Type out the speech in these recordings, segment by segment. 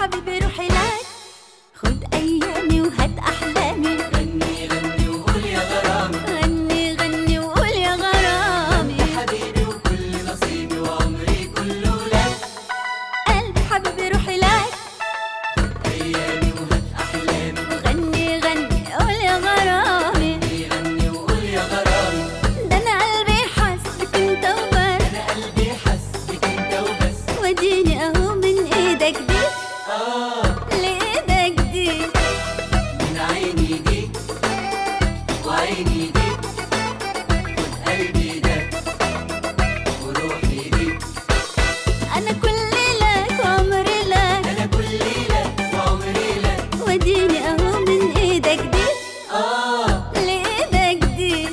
حبيبي روحي لك خد ايامي وهات احلامي غني غني وقول يا غرامي غني غني وقول يا غرامي يا حبيبي وكل نصيبي وعمري كله لك قلبي حبيبي روحي لك ايامي وهات احلامي غني غني قول يا غرامي غني غني وقول يا غرامي ده انا قلبي حاسك انت وبس انا قلبي حس بك انت وبس وديني اهو من ايدك دي اه لايدك دي من عيني دي وعيني دي خد قلبي ده وروحي دي انا كل لك وعمري لك انا كل لك وعمري لك وديني اهو من ايدك دي اه لايدك دي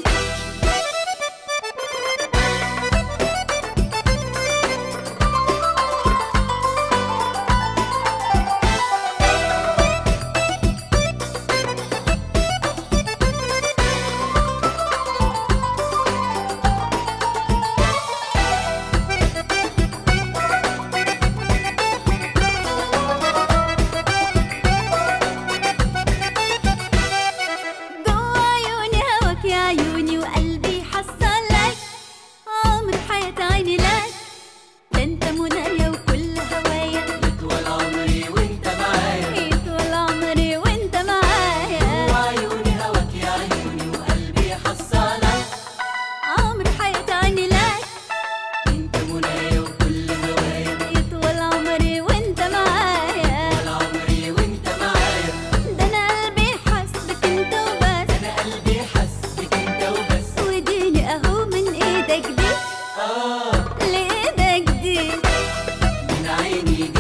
جوا عيوني هواك يا عيوني وقلبي حصلك عمر حياة عيني لك ده انت منايا وكل هوايا يطول عمري وانت معايا يطول عمري وانت معايا وعيوني هواك يا عيوني وقلبي حصلك عمر حياة عيني لك انت منايا وكل هوايا يطول عمري وانت معايا طول عمري وانت معايا ده انا قلبي حسبك انت وبس انا قلبي حس بك انت وبس وديني اهو من ايدك دي اه لايدك دي من عيني